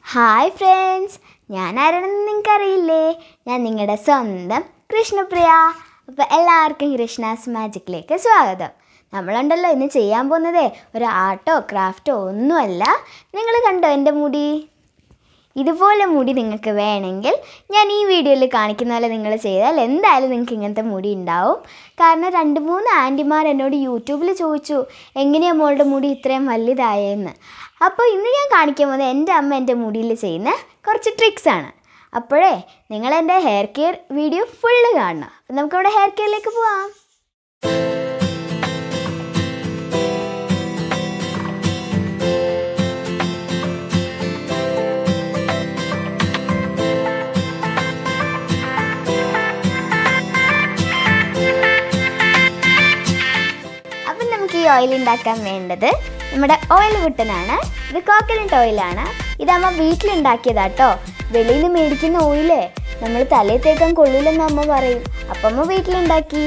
hi friends ഞാൻ ആരാണെന്ന് നിങ്ങൾക്ക് അറിയില്ലേ ഞാൻ നിങ്ങളുടെ സ്വന്തം കൃഷ്ണപ്രിയ അപ്പോൾ എല്ലാവർക്കും കൃഷ്ണാസ് മാജിക്കിലേക്ക് സ്വാഗതം നമ്മളുണ്ടല്ലോ ഇന്ന് ചെയ്യാൻ പോകുന്നത് ഒരു ആർട്ടോ ക്രാഫ്റ്റോ ഒന്നുമല്ല നിങ്ങൾ കണ്ടോ എൻ്റെ മുടി ഇതുപോലെ മുടി നിങ്ങൾക്ക് വേണമെങ്കിൽ ഞാൻ ഈ വീഡിയോയിൽ കാണിക്കുന്ന പോലെ നിങ്ങൾ ചെയ്താൽ എന്തായാലും നിങ്ങൾക്ക് ഇങ്ങനത്തെ മുടി ഉണ്ടാവും കാരണം രണ്ട് മൂന്ന് ആൻറ്റിമാർ എന്നോട് യൂട്യൂബിൽ ചോദിച്ചു എങ്ങനെയാണ് മോളുടെ മുടി ഇത്രയും വലുതായെന്ന് അപ്പോൾ ഇന്ന് ഞാൻ കാണിക്കാൻ പോകുന്നത് എൻ്റെ അമ്മ എൻ്റെ മുടിയിൽ ചെയ്യുന്ന കുറച്ച് ട്രിക്സ് ആണ് അപ്പോഴേ നിങ്ങൾ എൻ്റെ ഹെയർ കെയർ വീഡിയോ ഫുള്ള് കാണണം അപ്പം നമുക്കവിടെ ഹെയർ കെയറിലേക്ക് പോവാം അപ്പം നമുക്ക് ഈ ഓയിൽ ഉണ്ടാക്കാൻ വേണ്ടത് നമ്മുടെ ഓയിൽ കുട്ടനാണ് ഇത് കോക്കനട്ട് ഓയിലാണ് ഇതമ്മ വീട്ടിലുണ്ടാക്കിയതാട്ടോ വെളിയിൽ നിന്ന് മേടിക്കുന്ന ഓയില് നമ്മൾ തലയിൽ തേക്കാൻ കൊള്ളില്ലെന്ന് അമ്മ പറയും അപ്പം അമ്മ വീട്ടിലുണ്ടാക്കി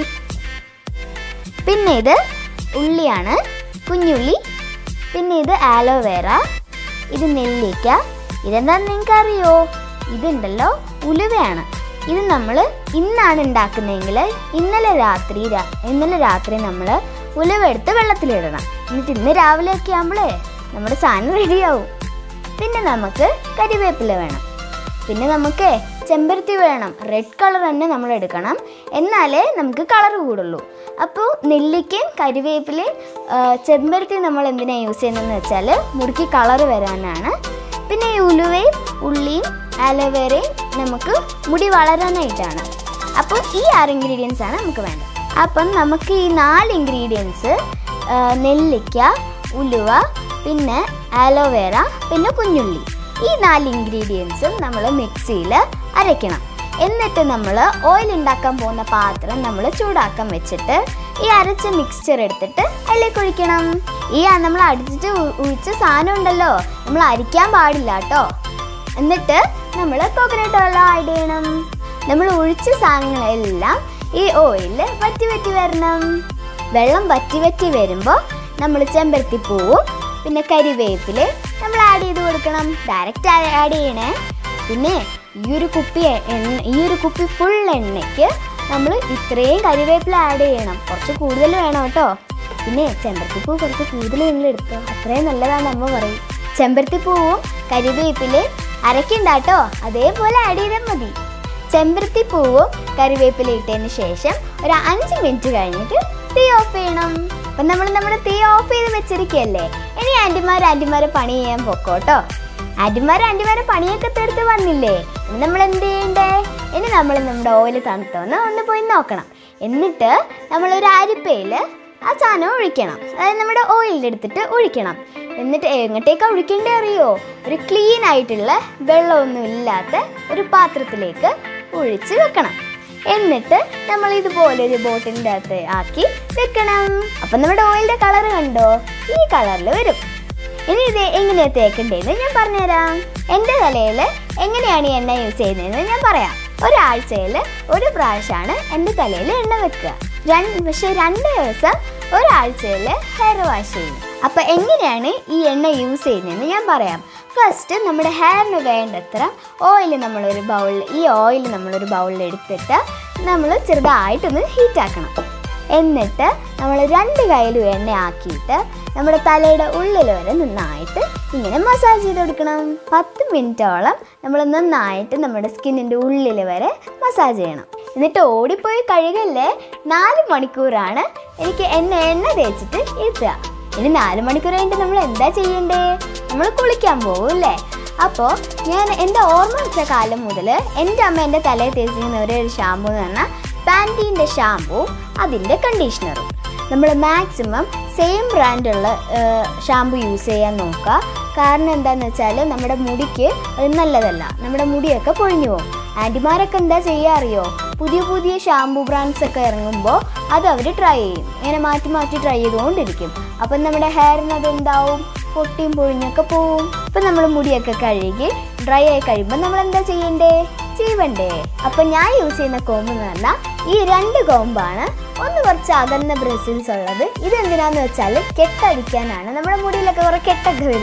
പിന്നെ ഇത് ഉള്ളിയാണ് കുഞ്ഞുള്ളി പിന്നെ ഇത് ആലോവേറ ഇത് നെല്ലിക്ക ഇതെന്താന്ന് നിങ്ങൾക്ക് അറിയോ ഇതുണ്ടല്ലോ ഉലുവയാണ് ഇത് നമ്മൾ ഇന്നാണ് ഉണ്ടാക്കുന്നതെങ്കിൽ ഇന്നലെ രാത്രി രാ- ഇന്നലെ രാത്രി നമ്മൾ ഉലുവ എടുത്ത് വെള്ളത്തിലിടണം എന്നിട്ട് ഇന്ന് രാവിലെ ഒക്കെ ആകുമ്പോഴേ നമ്മുടെ സാധനം റെഡിയാവും പിന്നെ നമുക്ക് കരിവേപ്പില വേണം പിന്നെ നമുക്ക് ചെമ്പരത്തി വേണം റെഡ് കളർ തന്നെ നമ്മൾ എടുക്കണം എന്നാലേ നമുക്ക് കളർ കൂടുള്ളൂ അപ്പോൾ നെല്ലിക്കയും കരിവേപ്പിലയും ആ, ചെമ്പരത്തിയും നമ്മൾ എന്തിനാണ് യൂസ് ചെയ്യുന്നതെന്ന് വെച്ചാൽ മുടിക്ക് കളർ വരാനാണ് പിന്നെ ഈ ഉലുവയും ഉള്ളിയും ആലോവേറയും നമുക്ക് മുടി വളരാനായിട്ടാണ് അപ്പോൾ ഈ ആറ് ഇൻഗ്രീഡിയൻസ് ആണ് നമുക്ക് വേണ്ടത് അപ്പം നമുക്ക് ഈ നാല് ഇൻഗ്രീഡിയൻസ് നെല്ലിക്ക ഉലുവ പിന്നെ ആലോവേറ പിന്നെ കുഞ്ഞുള്ളി ഈ നാല് ഇൻഗ്രീഡിയൻസും നമ്മൾ മിക്സിയിൽ അരയ്ക്കണം എന്നിട്ട് നമ്മൾ ഓയിൽ ഉണ്ടാക്കാൻ പോകുന്ന പാത്രം നമ്മൾ ചൂടാക്കാൻ വെച്ചിട്ട് ഈ അരച്ച മിക്സ്ചർ എടുത്തിട്ട് അതിലേക്ക് ഒഴിക്കണം ഈ നമ്മൾ അടിച്ചിട്ട് ഒ- ഒഴിച്ച സാധനം ഉണ്ടല്ലോ നമ്മൾ അരിക്കാൻ പാടില്ല കേട്ടോ എന്നിട്ട് നമ്മൾ കോക്കനട്ട് ഓയിൽ ആഡ് ചെയ്യണം നമ്മൾ ഒഴിച്ച സാധനങ്ങളെല്ലാം ഈ ഓയിലിൽ വറ്റി വറ്റി വരണം വെള്ളം വറ്റി വറ്റി വരുമ്പോൾ നമ്മൾ ചെമ്പരത്തിപ്പൂവും പിന്നെ കരിവേപ്പില് നമ്മൾ ആഡ് ചെയ്ത് കൊടുക്കണം ഡയറക്റ്റ് ആഡ് ചെയ്യണേ പിന്നെ ഈ ഒരു കുപ്പി എണ്ണ ഈ ഒരു കുപ്പി ഫുൾ എണ്ണയ്ക്ക് നമ്മൾ ഇത്രയും കരിവേപ്പില ആഡ് ചെയ്യണം കുറച്ച് കൂടുതൽ വേണം കേട്ടോ പിന്നെ ചെമ്പരത്തിപ്പൂ കുറച്ച് കൂടുതൽ നിങ്ങൾ എടുത്തോ അത്രയും നല്ലതാണെന്ന് അമ്മ പറയും ചെമ്പരത്തിപ്പൂവും കരിവേപ്പിലയും അരക്കണ്ടാട്ടോ അതേപോലെ ആഡ് ചെയ്താൽ മതി ചെമ്പരത്തി പൂവും കറിവേപ്പില ഇട്ടതിന് ശേഷം ഒരു അഞ്ച് മിനിറ്റ് കഴിഞ്ഞിട്ട് തീ ഓഫ് ചെയ്യണം അപ്പം നമ്മൾ നമ്മുടെ തീ ഓഫ് ചെയ്ത് വെച്ചിരിക്കുകയല്ലേ ഇനി ആൻറ്റിമാർ ആൻറ്റിമാരെ പണി ചെയ്യാൻ പൊക്കോട്ടോ ആൻറ്റിമാർ ആൻറ്റിമാരെ പണിയൊക്കെ തീർത്ത് വന്നില്ലേ ഇനി നമ്മൾ എന്ത് ചെയ്യണ്ടേ ഇനി നമ്മൾ നമ്മുടെ ഓയിൽ തണുത്തോന്ന് ഒന്ന് പോയി നോക്കണം എന്നിട്ട് നമ്മളൊരു അരിപ്പയിൽ ആ സാധനം ഒഴിക്കണം അതായത് നമ്മുടെ ഓയിൽ എടുത്തിട്ട് ഒഴിക്കണം എന്നിട്ട് എങ്ങോട്ടേക്കാണ് ഒഴിക്കേണ്ടേ അറിയോ ഒരു ക്ലീൻ ആയിട്ടുള്ള വെള്ളമൊന്നും ഇല്ലാത്ത ഒരു പാത്രത്തിലേക്ക് ഒഴിച്ച് വെക്കണം എന്നിട്ട് നമ്മൾ ഇതുപോലെ ഒരു ബോട്ടിലിൻ്റെ അകത്ത് ആക്കി വെക്കണം അപ്പം നമ്മുടെ ഓയിലിൻ്റെ കളർ കണ്ടോ ഈ കളറിൽ വരും ഇനി ഇത് എങ്ങനെയാണ് തേക്കണ്ടേന്ന് ഞാൻ പറഞ്ഞുതരാം എൻ്റെ തലയിൽ എങ്ങനെയാണ് ഈ എണ്ണ യൂസ് ചെയ്യുന്നതെന്ന് ഞാൻ പറയാം ഒരാഴ്ചയിൽ ഒരു പ്രാവശ്യമാണ് എൻ്റെ തലയിൽ എണ്ണ വെക്കുക രണ്ട് പക്ഷേ രണ്ട് ദിവസം ഒരാഴ്ചയിൽ ഹെയർ വാഷ് ചെയ്യും അപ്പോൾ എങ്ങനെയാണ് ഈ എണ്ണ യൂസ് ചെയ്യുന്നതെന്ന് ഞാൻ പറയാം ഫസ്റ്റ് നമ്മുടെ ഹെയറിന് വേണ്ടത്ര ഓയിൽ നമ്മളൊരു ബൗളിൽ ഈ ഓയിൽ നമ്മളൊരു ബൗളിൽ എടുത്തിട്ട് നമ്മൾ ചെറുതായിട്ടൊന്ന് ഹീറ്റാക്കണം എന്നിട്ട് നമ്മൾ രണ്ട് കയ്യിലും എണ്ണ ആക്കിയിട്ട് നമ്മുടെ തലയുടെ ഉള്ളിൽ വരെ നന്നായിട്ട് ഇങ്ങനെ മസാജ് ചെയ്ത് കൊടുക്കണം പത്ത് മിനിറ്റോളം നമ്മൾ നന്നായിട്ട് നമ്മുടെ സ്കിന്നിൻ്റെ ഉള്ളിൽ വരെ മസാജ് ചെയ്യണം എന്നിട്ട് ഓടിപ്പോയി കഴുകല്ലേ നാല് മണിക്കൂറാണ് എനിക്ക് എണ്ണ എണ്ണ തേച്ചിട്ട് ഇരുത്തുക ഇനി നാല് മണിക്കൂർ കഴിഞ്ഞിട്ട് നമ്മൾ എന്താ ചെയ്യണ്ടേ നമ്മൾ കുളിക്കാൻ പോകും അല്ലേ അപ്പോൾ ഞാൻ എൻ്റെ ഓർമ്മ വെച്ച കാലം മുതൽ എൻ്റെ അമ്മ എൻ്റെ തലയിൽ തേച്ചിരിക്കുന്ന ഒരേ ഒരു ഷാമ്പു എന്ന് പറഞ്ഞാൽ പാൻറ്റീൻ്റെ ഷാമ്പുവും അതിൻ്റെ കണ്ടീഷണറും നമ്മൾ മാക്സിമം സെയിം ബ്രാൻഡുള്ള ഷാമ്പു യൂസ് ചെയ്യാൻ നോക്കുക കാരണം എന്താണെന്ന് വെച്ചാൽ നമ്മുടെ മുടിക്ക് അത് നല്ലതല്ല നമ്മുടെ മുടിയൊക്കെ പൊഴിഞ്ഞു പോകും ആൻറ്റിമാരൊക്കെ എന്താ ചെയ്യുക അറിയോ പുതിയ പുതിയ ഷാമ്പു ബ്രാൻഡ്സ് ഒക്കെ ഇറങ്ങുമ്പോൾ അത് അവർ ട്രൈ ചെയ്യും ഇങ്ങനെ മാറ്റി മാറ്റി ട്രൈ ചെയ്തുകൊണ്ടിരിക്കും അപ്പം നമ്മുടെ ഹെയറിന് അത് എന്താവും പൊട്ടിയും പൊഴിഞ്ഞൊക്കെ പോവും അപ്പം നമ്മൾ മുടിയൊക്കെ കഴുകി ഡ്രൈ ആയി കഴിയുമ്പോൾ നമ്മൾ എന്താ ചെയ്യണ്ടേ ചെയ്യണ്ടേ അപ്പം ഞാൻ യൂസ് ചെയ്യുന്ന കോമ്പ് എന്ന് പറഞ്ഞാൽ ഈ രണ്ട് കോമ്പാണ് ഒന്ന് കുറച്ച് അകന്ന ബ്രസിൽസ് ഉള്ളത് ഇത് എന്തിനാന്ന് വെച്ചാൽ കെട്ടടിക്കാനാണ് നമ്മുടെ മുടിയിലൊക്കെ കുറേ കെട്ടൊക്കെ വരില്ലേ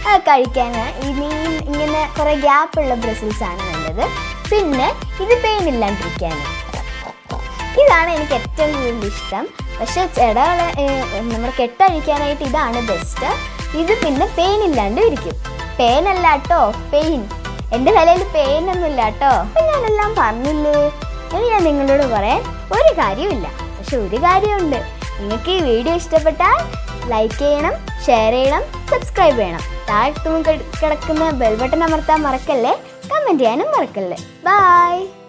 അത് കഴിക്കാൻ ഇനി ഇങ്ങനെ കുറേ ഗ്യാപ്പുള്ള ബ്രസിൽസ് ആണ് നല്ലത് പിന്നെ ഇത് പെയിൻ ഇല്ലാണ്ടിരിക്കാൻ ഇതാണ് എനിക്ക് ഏറ്റവും കൂടുതൽ ഇഷ്ടം പക്ഷെ ചെടകളെ നമ്മുടെ കെട്ടഴിക്കാനായിട്ട് ഇതാണ് ബെസ്റ്റ് ഇത് പിന്നെ പെയിൻ ഇല്ലാണ്ട് ഇരിക്കും പെയിൻ അല്ല കേട്ടോ പെയിൻ എൻ്റെ തലയിൽ പെയിൻ ഒന്നും ഇല്ല കേട്ടോ ഞാനെല്ലാം പറഞ്ഞില്ലേ ഇനി ഞാൻ നിങ്ങളോട് പറയാൻ ഒരു കാര്യമില്ല പക്ഷെ ഒരു കാര്യമുണ്ട് നിങ്ങൾക്ക് ഈ വീഡിയോ ഇഷ്ടപ്പെട്ടാൽ ലൈക്ക് ചെയ്യണം ഷെയർ ചെയ്യണം സബ്സ്ക്രൈബ് ചെയ്യണം താഴെ കിടക്കുന്ന ബെൽ ബട്ടൺ അമർത്താൻ മറക്കല്ലേ കമൻറ്റ് ചെയ്യാനും മറക്കല്ലേ ബൈ